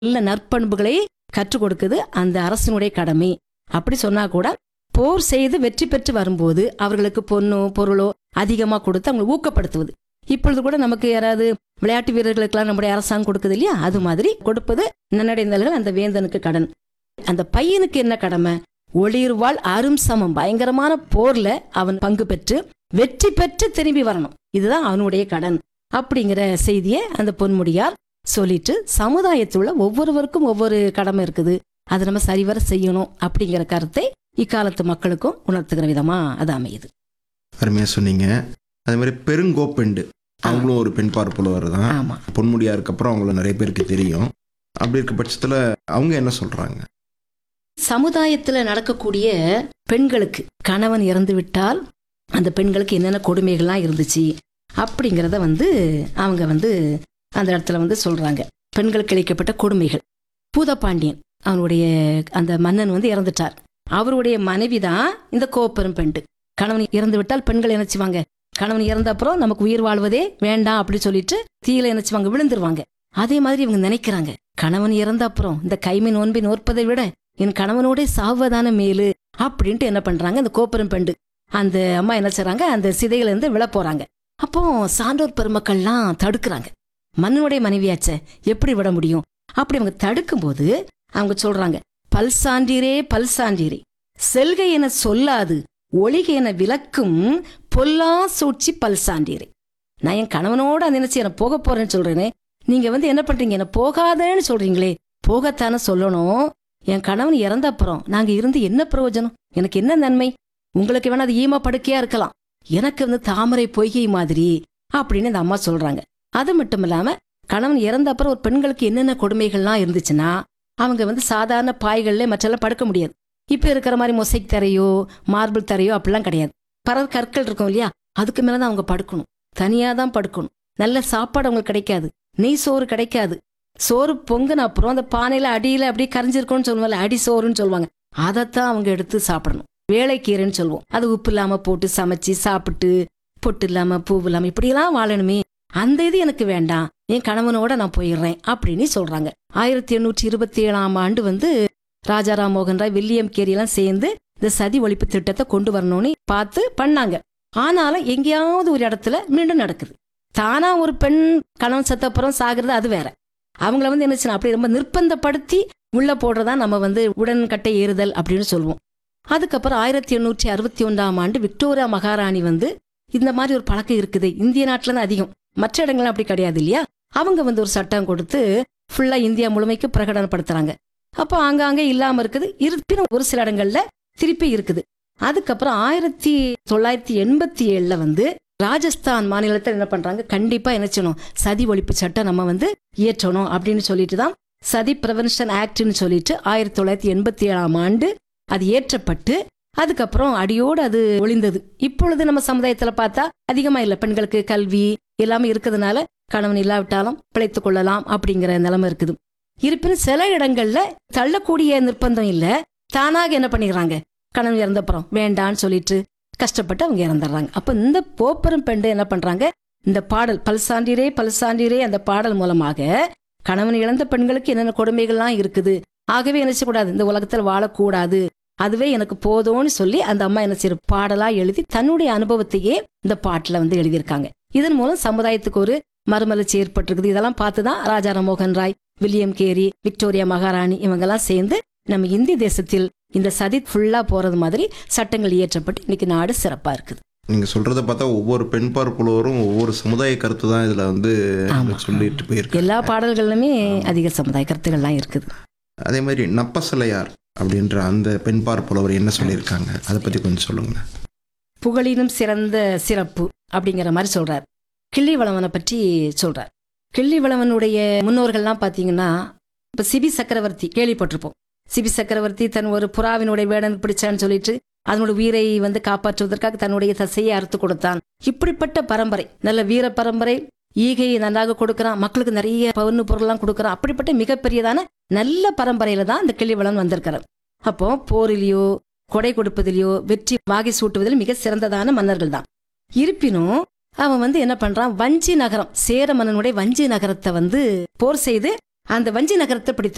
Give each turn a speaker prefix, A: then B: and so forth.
A: நல்ல நற்பண்புகளை கற்றுக் கொடுக்குது அந்த அரசனுடைய கடமை அப்படி சொன்னா கூட போர் செய்து வெற்றி பெற்று வரும்போது அவர்களுக்கு பொண்ணோ பொருளோ அதிகமா கொடுத்து அவங்களை ஊக்கப்படுத்துவது இப்பொழுது கூட நமக்கு யாராவது விளையாட்டு வீரர்களுக்கெல்லாம் நம்முடைய அரசாங்கம் கொடுக்குது இல்லையா அது மாதிரி கொடுப்பது நன்னடைந்தல்கள் அந்த வேந்தனுக்கு கடன் அந்த பையனுக்கு என்ன கடமை ஒளிர்வாள் அரும் சமம் பயங்கரமான போர்ல அவன் பங்கு பெற்று வெற்றி பெற்று திரும்பி வரணும் இதுதான் அவனுடைய கடன் அப்படிங்கிற செய்தியை அந்த பொன்முடியார் சொல்லிட்டு சமுதாயத்தில் உள்ள ஒவ்வொருவருக்கும் ஒவ்வொரு கடமை இருக்குது அதை நம்ம சரிவர செய்யணும் அப்படிங்கிற கருத்தை இக்காலத்து மக்களுக்கும் உணர்த்துகிற விதமா அது அமையுது
B: அருமையா சொன்னீங்க அதே மாதிரி பெருங்கோப்பெண்டு அவங்களும் ஒரு பெண் பார்ப்புலவர் தான்
A: ஆமா
B: பொன்முடியாருக்கு அப்புறம் அவங்கள நிறைய பேருக்கு தெரியும் அப்படி இருக்க பட்சத்துல அவங்க என்ன சொல்றாங்க
A: சமுதாயத்துல நடக்கக்கூடிய பெண்களுக்கு கணவன் இறந்து விட்டால் அந்த பெண்களுக்கு என்னென்ன கொடுமைகள்லாம் இருந்துச்சு அப்படிங்கிறத வந்து அவங்க வந்து அந்த இடத்துல வந்து சொல்றாங்க பெண்களுக்கு இழைக்கப்பட்ட கொடுமைகள் பூதப்பாண்டியன் அவனுடைய அந்த மன்னன் வந்து இறந்துட்டார் அவருடைய மனைவி தான் இந்த கோப்பெரும் பெண்டு கணவன் இறந்து விட்டால் பெண்கள் நினைச்சுவாங்க கணவன் இறந்த அப்புறம் நமக்கு உயிர் வாழ்வதே வேண்டாம் அப்படி சொல்லிட்டு தீயில நினைச்சுவாங்க விழுந்துருவாங்க அதே மாதிரி இவங்க நினைக்கிறாங்க கணவன் இறந்த அப்புறம் இந்த கைமை நோன்பை நோற்பதை விட என் கணவனோட சாவதான மேலு அப்படின்ட்டு என்ன பண்றாங்க அந்த கோப்பெரும் பெண்டு அந்த அம்மா என்ன செய்றாங்க அந்த சிதையில இருந்து விழ போறாங்க அப்போ சான்றோர் பெருமக்கள்லாம் தடுக்கிறாங்க மன்னனுடைய மனைவியாச்சே எப்படி விட முடியும் அப்படி அவங்க தடுக்கும்போது அவங்க சொல்றாங்க பல்சான்றீரே பல்சான்றீரே செல்கை என சொல்லாது ஒளிகை என விளக்கும் பொல்லா சூழ்ச்சி பல்சான்றீரே நான் என் கணவனோட நினைச்சு என்ன போக போறேன்னு சொல்றேனே நீங்க வந்து என்ன பண்றீங்க என்ன போகாதேன்னு சொல்றீங்களே போகத்தானே சொல்லணும் என் கணவன் இறந்த அப்புறம் நாங்க இருந்து என்ன பிரயோஜனம் எனக்கு என்ன நன்மை உங்களுக்கு வேணா அது ஈம படுக்கையா இருக்கலாம் எனக்கு வந்து தாமரை பொய்கை மாதிரி அப்படின்னு இந்த அம்மா சொல்றாங்க அது மட்டும் இல்லாம கணவன் இறந்த அப்புறம் ஒரு பெண்களுக்கு என்னென்ன கொடுமைகள்லாம் இருந்துச்சுன்னா அவங்க வந்து சாதாரண பாய்கள்ல மற்றெல்லாம் படுக்க முடியாது இப்ப இருக்கிற மாதிரி மொசைக் தரையோ மார்பிள் தரையோ அப்படிலாம் கிடையாது பரவ கற்கள் இருக்கும் இல்லையா அதுக்கு மேலதான் அவங்க படுக்கணும் தனியா தான் படுக்கணும் நல்ல சாப்பாடு அவங்களுக்கு கிடைக்காது நெய் சோறு கிடைக்காது சோறு பொங்குன அப்புறம் அந்த பானையில அடியில அப்படியே கரைஞ்சிருக்கும்னு சொல்லுவாங்கல்ல அடி சோறுன்னு சொல்லுவாங்க அதைத்தான் அவங்க எடுத்து சாப்பிடணும் வேலைக்கீரைன்னு சொல்லுவோம் அது உப்பு இல்லாம போட்டு சமைச்சு சாப்பிட்டு பொட்டு இல்லாம பூ இல்லாம இப்படியெல்லாம் வாழணுமே அந்த இது எனக்கு வேண்டாம் என் கணவனோட நான் போயிடுறேன் அப்படின்னு சொல்றாங்க ஆயிரத்தி எண்ணூற்றி இருபத்தி ஏழாம் ஆண்டு வந்து ராஜாராம் மோகன் ராய் வில்லியம் கேரி எல்லாம் சேர்ந்து இந்த சதி ஒழிப்பு திட்டத்தை கொண்டு வரணும்னு பார்த்து பண்ணாங்க ஆனாலும் எங்கேயாவது ஒரு இடத்துல மீண்டும் நடக்குது தானா ஒரு பெண் கணவன் செத்தப்புறம் சாகுறது அது வேற அவங்கள வந்து என்ன செய்யணும் அப்படி ரொம்ப நிர்பந்தப்படுத்தி உள்ள போடுறதா நம்ம வந்து உடன்கட்டை ஏறுதல் அப்படின்னு சொல்லுவோம் அதுக்கப்புறம் ஆயிரத்தி எண்ணூற்றி அறுபத்தி ஒன்றாம் ஆண்டு விக்டோரியா மகாராணி வந்து இந்த மாதிரி ஒரு பழக்கம் இருக்குது இந்திய நாட்டில் தான் அதிகம் மற்ற இடங்கள்லாம் அப்படி கிடையாது இல்லையா அவங்க வந்து ஒரு சட்டம் கொடுத்து ஃபுல்லா இந்தியா முழுமைக்கு பிரகடனப்படுத்துறாங்க அப்போ ஆங்காங்கே இல்லாம இருக்குது இருப்பினும் ஒரு சில இடங்கள்ல திருப்பி இருக்குது அதுக்கப்புறம் ஆயிரத்தி தொள்ளாயிரத்தி எண்பத்தி ஏழுல வந்து ராஜஸ்தான் மாநிலத்தில் என்ன பண்றாங்க கண்டிப்பா என்ன செய்யணும் சதி ஒழிப்பு சட்டம் நம்ம வந்து இயற்றணும் அப்படின்னு சொல்லிட்டு தான் சதி ப்ரிவென்ஷன் ஆக்ட்னு சொல்லிட்டு ஆயிரத்தி தொள்ளாயிரத்தி எண்பத்தி ஏழாம் ஆண்டு அது ஏற்றப்பட்டு அதுக்கப்புறம் அடியோடு அது ஒளிந்தது இப்பொழுது நம்ம சமுதாயத்துல பார்த்தா அதிகமா இல்ல பெண்களுக்கு கல்வி எல்லாமே இருக்கிறதுனால கணவன் இல்லாவிட்டாலும் பிழைத்துக் கொள்ளலாம் அப்படிங்கிற நிலைமை இருக்குது இருப்பினும் சில இடங்கள்ல தள்ளக்கூடிய நிர்பந்தம் இல்ல தானாக என்ன பண்ணிடுறாங்க கணவன் இறந்தப்புறம் வேண்டான்னு சொல்லிட்டு கஷ்டப்பட்டு அவங்க இறந்துடுறாங்க அப்ப இந்த போப்பெரும் பெண்டு என்ன பண்றாங்க இந்த பாடல் பல்சாண்டிரே பல்சாண்டிரே அந்த பாடல் மூலமாக கணவன் இழந்த பெண்களுக்கு என்னென்ன கொடுமைகள்லாம் இருக்குது ஆகவே என்ன செய்யக்கூடாது இந்த உலகத்தில் வாழக்கூடாது அதுவே எனக்கு போதும்னு சொல்லி அந்த அம்மா என்ன செய்ய பாடலா எழுதி தன்னுடைய அனுபவத்தையே இந்த பாட்டுல வந்து எழுதியிருக்காங்க இதன் மூலம் சமுதாயத்துக்கு ஒரு மறுமலர்ச்சி ஏற்பட்டிருக்குது இதெல்லாம் பார்த்துதான் Raja Rammohan Roy William Carey Victoria மகாராணி இவங்கெல்லாம் சேர்ந்து நம்ம இந்திய தேசத்தில் இந்த சதி ஃபுல்லா போறது மாதிரி சட்டங்கள் இயற்றப்பட்டு இன்னைக்கு நாடு சிறப்பா இருக்குது
B: நீங்க சொல்றத பார்த்தா ஒவ்வொரு பெண் பார்ப்புலவரும் ஒவ்வொரு சமுதாய கருத்து தான் இதுல வந்து
A: ஆமா.
B: சொல்லிட்டு போயிருக்கு
A: எல்லா பாடல்களிலுமே அதிக சமுதாய கருத்துக்கள்லாம் இருக்குது
B: அதே மாதிரி நப்பசலையார் அப்படின்ற அந்த பெண் பார்ப்புலவர் என்ன சொல்லியிருக்காங்க அதை பத்தி கொஞ்சம் சொல்லுங்க
A: புகழினும் சிறந்த சிறப்பு அப்படிங்கிற மாதிரி சொல்றார் கிள்ளிவளவனை பற்றி சொல்றார் கிள்ளிவளவனுடைய முன்னோர்கள்லாம் பார்த்தீங்கன்னா இப்போ சிபி சக்கரவர்த்தி கேள்விப்பட்டிருப்போம் சிபி சக்கரவர்த்தி தன் ஒரு புறாவினுடைய வேடன் பிடிச்சான்னு சொல்லிட்டு அதனோட உயிரை வந்து காப்பாற்றுவதற்காக தன்னுடைய தசையை அறுத்து கொடுத்தான் இப்படிப்பட்ட பரம்பரை நல்ல வீர பரம்பரை ஈகையை நன்றாக கொடுக்கறான் மக்களுக்கு நிறைய பவுன்னு பொருள்லாம் கொடுக்கறான் அப்படிப்பட்ட மிகப்பெரியதான நல்ல பரம்பரையில தான் இந்த கிள்ளிவளன் வந்திருக்கிறார் அப்போ போரிலேயோ கொடை கொடுப்பதிலேயோ வெற்றி வாகை சூட்டுவதில் மிக சிறந்ததான மன்னர்கள் தான் இருப்பினும் அவன் வந்து என்ன பண்றான் வஞ்சி நகரம் சேர மன்னனுடைய வஞ்சி நகரத்தை வந்து போர் செய்து அந்த வஞ்சி நகரத்தை பிடித்து